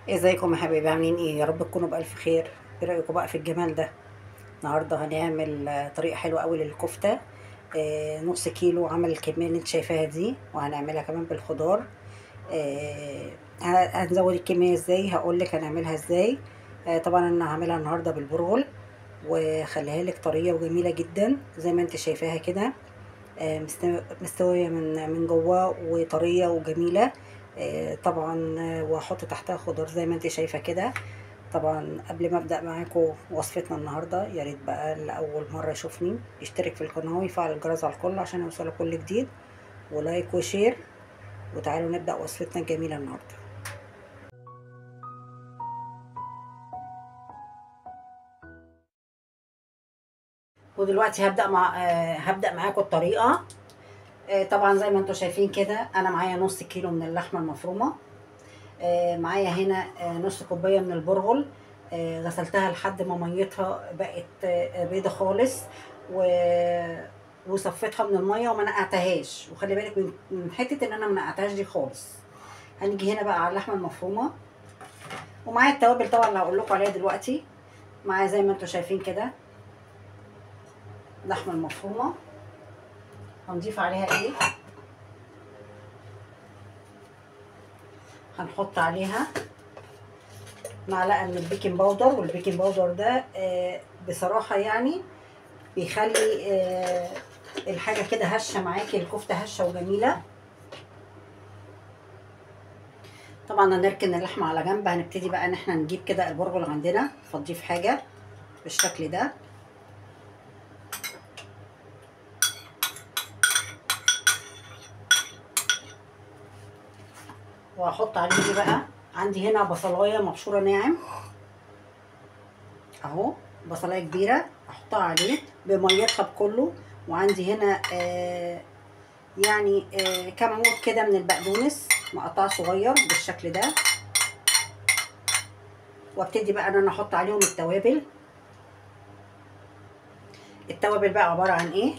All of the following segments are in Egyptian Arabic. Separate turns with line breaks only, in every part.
ازيكم يا حبايبي عاملين ايه يا رب تكونوا بالف خير ايه رايكم بقى في الجمال ده النهارده هنعمل آه، طريقه حلوه قوي للكفته آه، نص كيلو عمل الكميه اللي انت شايفاها دي وهنعملها كمان بالخضار آه، ه- هنزود الكميه ازاي هقول لك هنعملها ازاي آه، طبعا انا هعملها النهارده بالبرغل وخليها لك طريه وجميله جدا زي ما انت شايفاها كده آه، مستو- مستويه من من جوه وطريه وجميله آه، طبعا آه، وهحط تحتها خضار زي ما انت شايفه كده طبعا قبل ما ابدا معاكم وصفتنا النهارده يا ريت بقى لاول مره يشوفني يشترك في القناه ويفعل الجرس على الكل عشان يوصله كل جديد ولايك وشير وتعالوا نبدا وصفتنا الجميله النهارده ودلوقتي هبدا مع آه، هبدا معاكم الطريقه آه، طبعا زي ما انتم شايفين كده انا معايا نص كيلو من اللحمه المفرومه آه، معايا هنا آه، نص كوبايه من البرغل آه، غسلتها لحد ما ميتها بقت آه، بيضه خالص و وصفيتها من الميه وما نقعتهاش وخلي بالك من- من حته ان انا ما نقعتهاش دي خالص هنيجي هنا بقى على اللحمه المفرومه ومعايا التوابل طبعا اللي هقول لكم عليها دلوقتي معايا زي ما انتم شايفين كده اللحمه المفرومه هنضيف عليها ايه هنحط عليها معلقه من البيكنج باودر والبيكنج باودر ده آه، بصراحه يعني بيخلي آه، الحاجه كده هشه معاكي الكفته هشه وجميله طبعا هنركن اللحمه على جنب هنبتدي بقى ان احنا نجيب كده البرغل عندنا فضيه في حاجه بالشكل ده وهحط عليه ايه بقى عندي هنا بصلايه مبشوره ناعم اهو بصلايه كبيره احطها عليه بميتها بكله وعندي هنا آه يعني آه كام عود كده من البقدونس مقطع صغير بالشكل ده وابتدي بقى ان انا احط عليهم التوابل التوابل بقى عباره عن ايه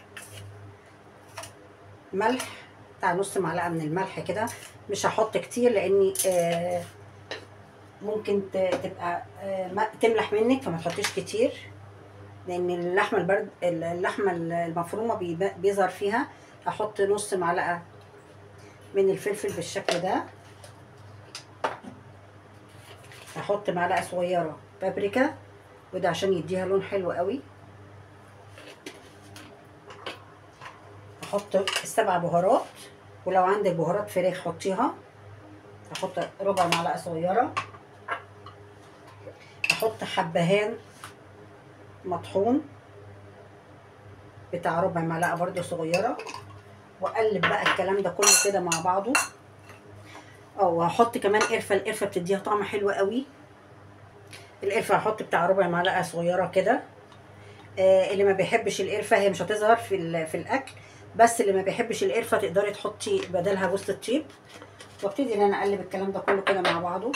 ملح بتاع نص معلقه من الملح كده مش هحط كتير لاني آه ممكن ت- تبقى آه ما- تملح منك فما تحطيش كتير لان اللحمه البرد اللحمه المفرومه بيب- بيظهر فيها هحط نص معلقه من الفلفل بالشكل ده هحط معلقه صغيره بابريكا وده عشان يديها لون حلو قوي احط السبع بهارات ولو عندك بهارات فراخ حطيها احط ربع معلقه صغيره احط حبهان مطحون بتاع ربع معلقه برده صغيره واقلب بقى الكلام ده كله كده مع بعضه او هحط كمان قرفه القرفه بتديها طعم حلو قوي القرفه هحط بتاع ربع معلقه صغيره كده آه اللي ما بيحبش القرفه هي مش هتظهر في ال- في الاكل بس اللي ما بيحبش القرفه تقدري تحطي بدلها جوز الطيب وابتدي ان انا اقلب الكلام ده كله كده مع بعضه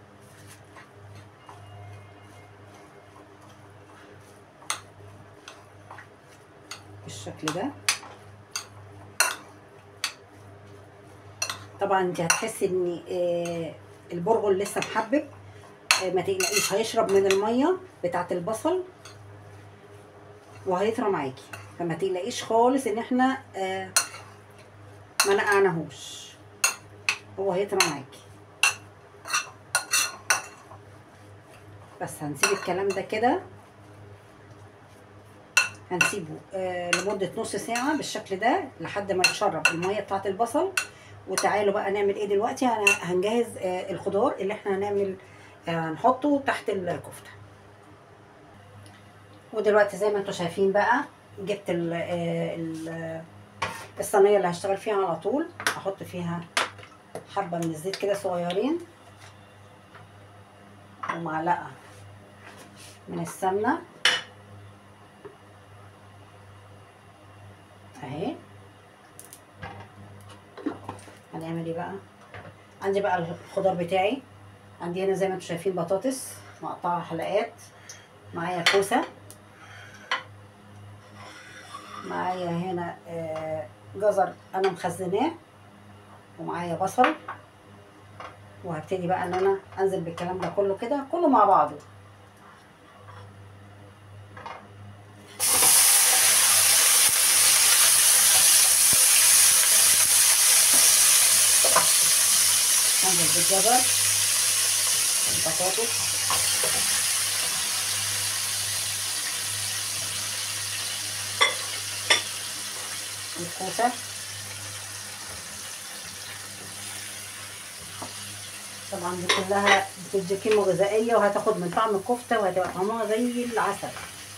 بالشكل ده طبعا انت هتحسي ان آه، البرغل لسه محبب آه، ما تقلقيش هيشرب من الميه بتاعه البصل وهيطرى معاكي فما تقلقيش خالص ان احنا آه، ما نقعناهوش هو هيطرى معاكي بس هنسيب الكلام ده كده هنسيبه آه لمدة نص ساعة بالشكل ده لحد ما يتشرب المية بتاعة البصل وتعالوا بقى نعمل ايه دلوقتي هن- هنجهز آه الخضار اللي احنا هنعمل آه هنحطه تحت الكفتة ودلوقتي زي ما انتم شايفين بقى جبت ال آه ال الصينية اللي هشتغل فيها على طول احط فيها حبة من الزيت كده صغيرين ومعلقة من السمنة اهي هنعمل ايه بقى عندي بقى الخضار بتاعي عندي هنا زي ما انتم شايفين بطاطس مقطعه حلقات معايا كوسه معايا هنا آه، جزر انا مخزناه ومعايا بصل وهبتدي بقى ان انا انزل بالكلام ده كله كده كله مع بعضه انزل بالجزر البطاطس الكوسه طبعا دي كلها بتدي قيمه غذائيه وهتاخد من طعم الكفته وهتبقى طعمها زي العسل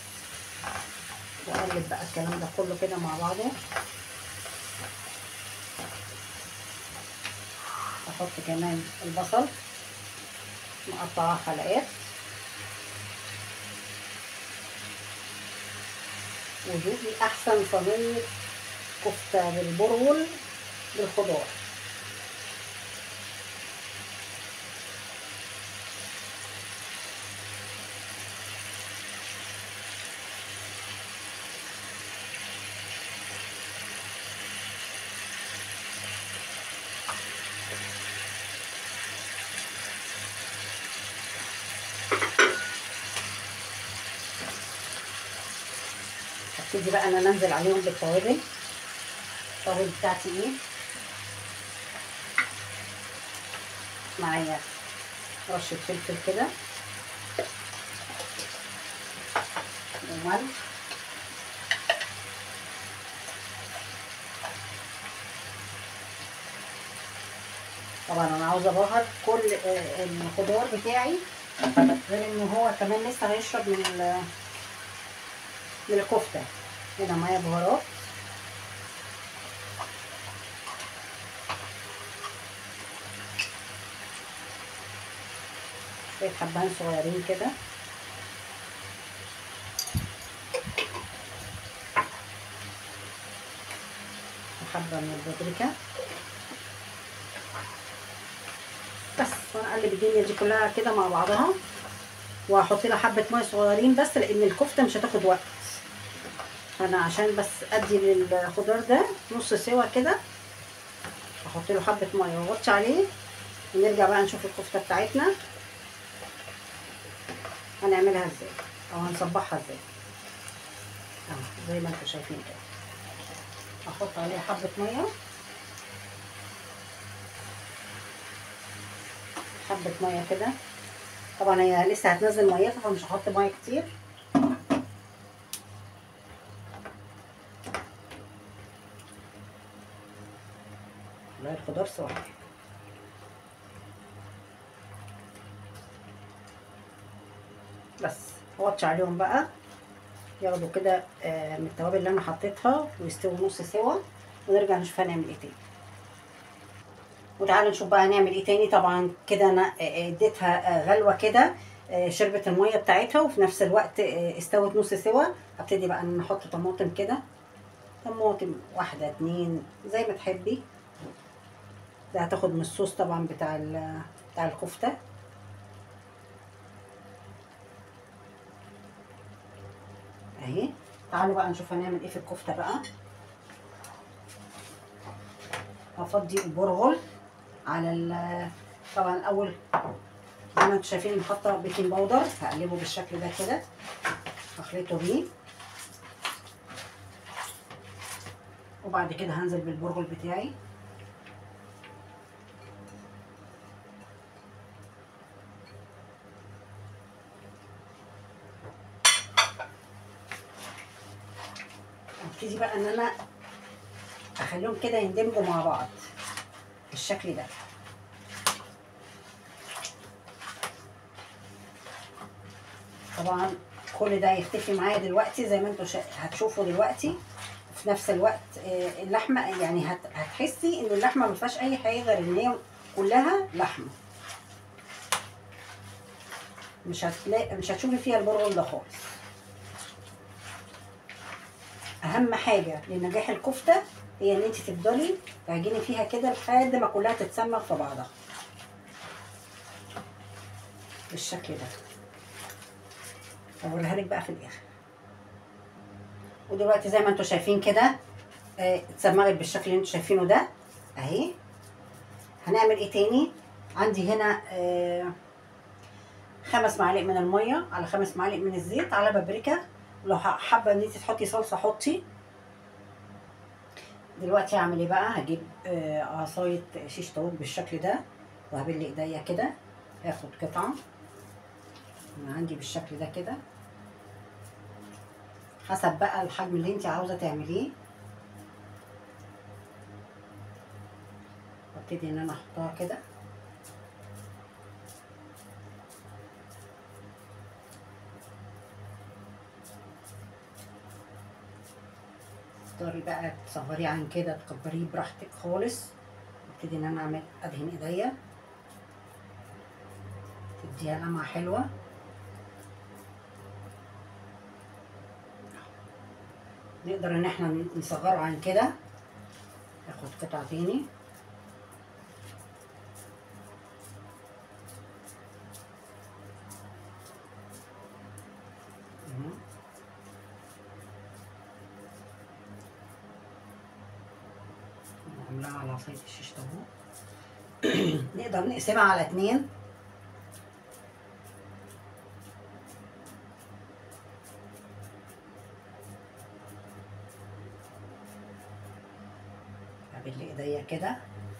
واقلب بقى الكلام ده كله كده مع بعضه احط كمان البصل مقطعه حلقات ودوقي احسن صينيه كفته بالبرغل بالخضار هبتدي بقى انا انزل عليهم بالتوابل التوابل بتاعتي ايه معايا رشه فلفل كده وملح طبعا انا عاوزه ابهر كل آه، الخضار بتاعي غير ان هو كمان لسه هيشرب من ال- من الكفته هنا معايا بهارات شويه حبان صغيرين كده وحبه من البابريكا بس وانا اقلب الدنيا دي كلها كده مع بعضها وهحط لها حبه ميه صغيرين بس لان الكفته مش هتاخد وقت انا عشان بس ادي للخضار ده نص سوا كده احط له حبه ميه واغطي عليه ونرجع بقى نشوف الكفته بتاعتنا هنعملها ازاي او هنصبحها ازاي اهو زي ما انتم شايفين كده احط عليه حبه ميه حبه ميه كده طبعا هي لسه هتنزل ميتها فمش هحط ميه كتير والله الخضار سوا بس هوطش عليهم بقى ياخدوا كده آه، من التوابل اللي انا حطيتها ويستووا نص سوا ونرجع نشوف هنعمل ايه تاني وتعالوا نشوف بقى هنعمل ايه تاني طبعا كده انا آه، اديتها آه، غلوه كده آه، شربت الميه بتاعتها وفي نفس الوقت آه، استوت نص سوا هبتدي بقى ان احط طماطم كده طماطم واحده اتنين زي ما تحبي ده هتاخد من الصوص طبعا بتاع ال- بتاع الكفته اهي تعالوا بقى نشوف هنعمل ايه في الكفته بقى هفضي البرغل على ال طبعا الاول زي ما انتم شايفين حاطه بيكنج باودر هقلبه بالشكل ده كده هخلطه بيه وبعد كده هنزل بالبرغل بتاعي ابتدي بقى ان انا اخليهم كده يندمجوا مع بعض بالشكل ده طبعا كل ده هيختفي معايا دلوقتي زي ما انتوا شا... هتشوفوا دلوقتي في نفس الوقت آه، اللحمه يعني هت... هتحسي ان اللحمه ما فيهاش اي حاجه غير ان هي كلها لحمه مش هتلاقي مش هتشوفي فيها البرغل ده خالص اهم حاجه لنجاح الكفته هي ان انت تفضلي تعجني فيها كده لحد ما كلها تتسمغ في بعضها بالشكل ده هوريها لك بقى في الاخر ودلوقتي زي ما انتم شايفين كده آه، اتسمغت بالشكل اللي انتم شايفينه ده اهي هنعمل ايه تاني عندي هنا آه، خمس معالق من الميه على خمس معالق من الزيت على بابريكا لو ح- حابه ان انت تحطي صلصه حطي دلوقتي هعمل ايه بقى هجيب آه، عصايه شيش طاووق بالشكل ده وهبل ايديا كده هاخد قطعه من عندي بالشكل ده كده حسب بقى الحجم اللي انت عاوزه تعمليه وابتدي ان انا احطها كده تقدري بقى تصغريه عن كده تكبريه براحتك خالص ابتدي ان انا اعمل ادهن ايديا تديها لمعه حلوه نقدر ان احنا نصغره عن كده ناخد قطعه تاني تمام. نعملها على عصاية الشيش طاووق نقدر نقسمها على اتنين ابل ايديا كده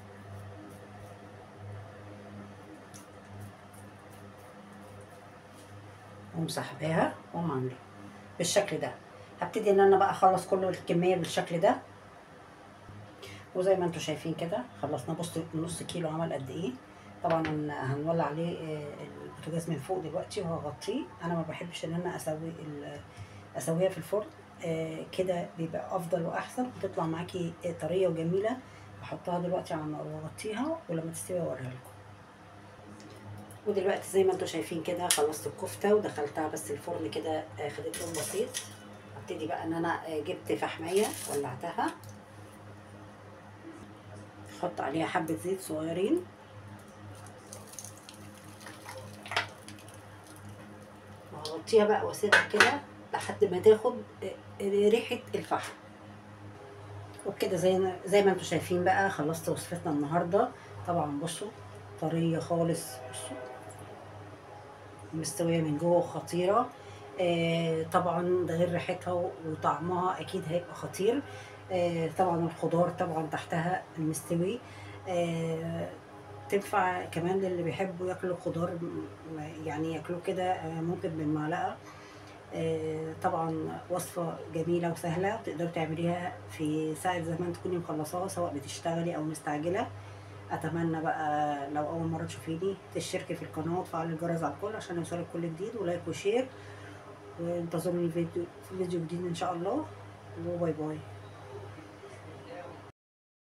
واقوم سحباها واقوم عامله بالشكل ده هبتدي ان انا بقى اخلص كل الكميه بالشكل ده وزي ما انتم شايفين كده خلصنا بص نص كيلو عمل قد ايه طبعا هنولع عليه آه، البوتاجاز من فوق دلوقتي وهغطيه انا ما بحبش ان انا اسوي ال- اسويها في الفرن آه، كده بيبقى افضل واحسن وتطلع معاكي آه، طريه وجميله احطها دلوقتي على النار واغطيها ولما تستوي اوريها لكم ودلوقتي زي ما انتم شايفين كده خلصت الكفته ودخلتها بس الفرن كده آه، خدت لون بسيط ابتدي بقى ان انا آه، جبت فحميه ولعتها احط عليها حبه زيت صغيرين واغطيها بقى واسيبها كده لحد ما تاخد ريحه الفحم وبكده زي زي ما انتم شايفين بقى خلصت وصفتنا النهارده طبعا بصوا طريه خالص بصوا مستويه من جوه خطيره آه طبعا ده غير ريحتها وطعمها اكيد هيبقى خطير آه طبعا الخضار طبعا تحتها مستوي آه تنفع كمان للي بيحبوا ياكلوا خضار م- يعني ياكلوه كده آه، ممكن بالمعلقه آه، طبعا وصفة جميلة وسهلة تقدري تعمليها في ساعة زمان تكوني مخلصاها سواء بتشتغلي أو مستعجلة أتمنى بقى لو أول مرة تشوفيني تشتركي في القناة وتفعلي الجرس على الكل عشان يوصلك كل جديد ولايك وشير وانتظروني فيديو في فيديو جديد إن شاء الله وباي باي